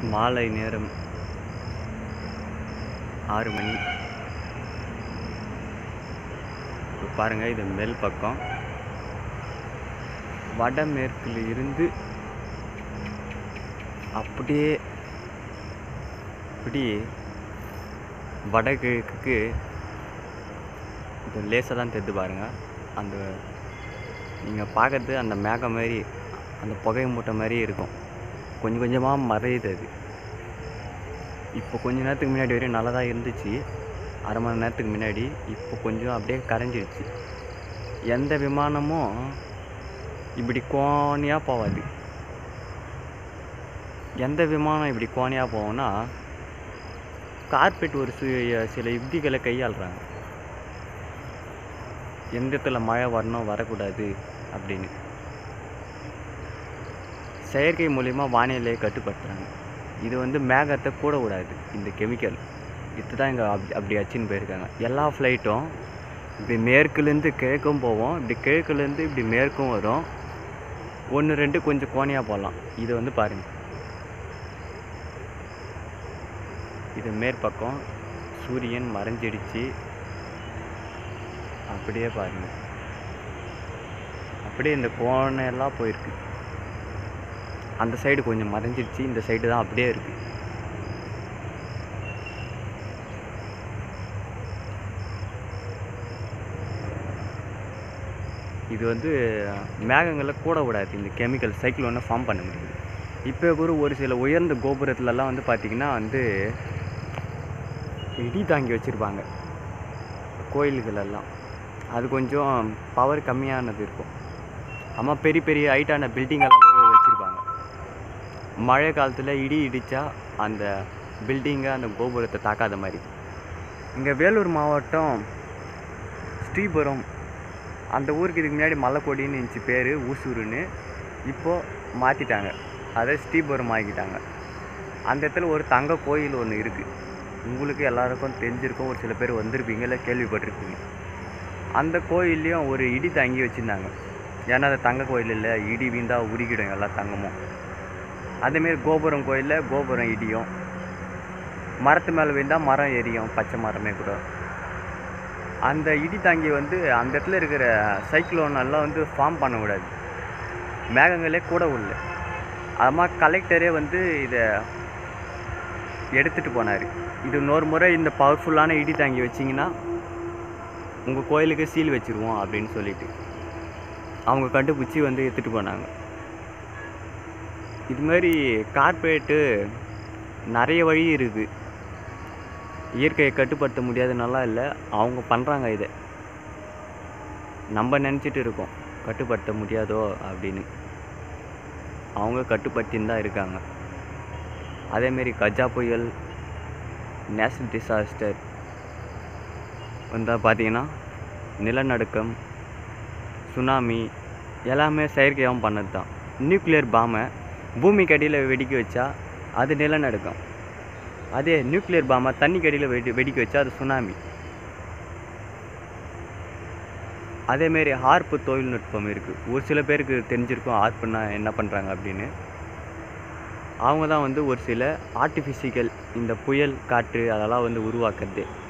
மாலை நேரம் ஆறு மணி இப்போ பாருங்கள் இது மேல் பக்கம் வடமேற்கில் இருந்து அப்படியே இப்படி வடகிழக்குக்கு இது லேசாக தான் தெரிது பாருங்கள் அந்த நீங்கள் பார்க்கறது அந்த மேகம் மாதிரி அந்த புகை மூட்டை மாதிரி இருக்கும் கொஞ்சம் கொஞ்சமாக மறையுது அது இப்போ கொஞ்ச நேரத்துக்கு முன்னாடி வரையும் நல்லா தான் இருந்துச்சு அரை மணி நேரத்துக்கு முன்னாடி இப்போ கொஞ்சம் அப்படியே கரைஞ்சிருச்சு எந்த விமானமும் இப்படி கோணியாக போகாது எந்த விமானம் இப்படி கோணியாக போகும்னா கார்பெட் ஒரு சி- சில யுக்திகளை கையாளுறாங்க எந்த இடத்துல மழை வரணும் வரக்கூடாது அப்படின்னு செயற்கை மூலிமா வானிலையை கட்டுப்படுத்துகிறாங்க இது வந்து மேகத்தை கூட விடாது இந்த கெமிக்கல் இதுதான் இங்கே அப்படி அப்படி அச்சின்னு போயிருக்காங்க எல்லா ஃப்ளைட்டும் இப்படி மேற்குலேருந்து கிழக்கும் போவோம் இப்படி கிழக்குலேருந்து இப்படி மேற்கும் வரும் ஒன்று ரெண்டு கொஞ்சம் கோணையாக போகலாம் இது வந்து பாருங்கள் இது மேற்பக்கம் சூரியன் மறைஞ்சிடுச்சு அப்படியே பாருங்க அப்படியே இந்த கோணையெல்லாம் போயிருக்கு அந்த சைடு கொஞ்சம் மறைஞ்சிடுச்சு இந்த சைடு தான் அப்படியே இருக்கு இது வந்து மேகங்களை கூட விடாது இந்த கெமிக்கல் சைக்ளோனை ஃபார்ம் பண்ண முடியுது இப்போ கூட ஒரு சில உயர்ந்த கோபுரத்துலலாம் வந்து பார்த்திங்கன்னா வந்து இடி தாங்கி வச்சுருப்பாங்க கோயில்களெல்லாம் அது கொஞ்சம் பவர் கம்மியானது இருக்கும் அம்மா பெரிய பெரிய ஹைட்டான பில்டிங்கெல்லாம் கூட வச்சுருப்பாங்க மழை காலத்தில் இடி இடித்தா அந்த பில்டிங்கை அந்த கோபுரத்தை தாக்காத மாதிரி இங்கே வேலூர் மாவட்டம் ஸ்ரீபுரம் அந்த ஊருக்கு இதுக்கு முன்னாடி மலைக்கோடின்னு இருந்துச்சு பேர் ஊசூருன்னு இப்போது மாற்றிட்டாங்க அதை ஸ்ரீபுரம் ஆக்கிட்டாங்க அந்த இடத்துல ஒரு தங்க கோயில் ஒன்று இருக்குது உங்களுக்கு எல்லாருக்கும் தெரிஞ்சிருக்கும் ஒரு சில பேர் வந்திருப்பீங்க இல்லை கேள்விப்பட்டிருப்பீங்க அந்த கோயில்லையும் ஒரு இடி தங்கி வச்சுருந்தாங்க ஏன்னா அது தங்க கோயில் இல்லை இடி வீந்தா உருகிடும் எல்லா தங்கமும் அதேமாரி கோபுரம் கோயிலில் கோபுரம் இடியும் மரத்து மேலே விழுந்தால் மரம் எரியும் பச்சை மரமே கூட அந்த இடி தாங்கி வந்து அந்த இடத்துல இருக்கிற சைக்ளோன் எல்லாம் வந்து ஃபார்ம் பண்ணக்கூடாது மேகங்களே கூட உள்ள அதுமா கலெக்டரே வந்து இதை எடுத்துகிட்டு போனார் இது இன்னொரு முறை இந்த பவர்ஃபுல்லான இடி தாங்கி வச்சிங்கன்னா உங்கள் கோயிலுக்கு சீல் வச்சுருவோம் அப்படின்னு சொல்லிட்டு அவங்க கண்டுபிடிச்சி வந்து எடுத்துகிட்டு போனாங்க இது மாதிரி கார்ப்பரேட்டு நிறைய வழி இருக்குது இயற்கையை கட்டுப்படுத்த முடியாதுனால இல்லை அவங்க பண்ணுறாங்க இதை நம்ம நினச்சிட்டு இருக்கோம் கட்டுப்படுத்த முடியாதோ அப்படின்னு அவங்க கட்டுப்படுத்தின்னு தான் இருக்காங்க அதேமாரி கஜா புயல் நேஷ்னல் டிசாஸ்டர் வந்தால் பார்த்தீங்கன்னா நிலநடுக்கம் சுனாமி எல்லாமே செயற்கையாகவும் பண்ணது தான் நியூக்ளியர் பாமை பூமிக்கு அடியில் வெடிக்க வச்சா அது நிலநடுக்கம் அதே நியூக்ளியர் பாமை தண்ணிக்கு அடியில் வெடி வெடிக்க வச்சா அது சுனாமி அதேமாரி ஹார்ப்பு தொழில்நுட்பம் இருக்குது ஒரு சில பேருக்கு தெரிஞ்சிருக்கும் ஹார்ப்புன்னா என்ன பண்ணுறாங்க அப்படின்னு அவங்க தான் வந்து ஒரு சில ஆர்டிஃபிஷிக்கல் இந்த புயல் காற்று அதெல்லாம் வந்து உருவாக்குறது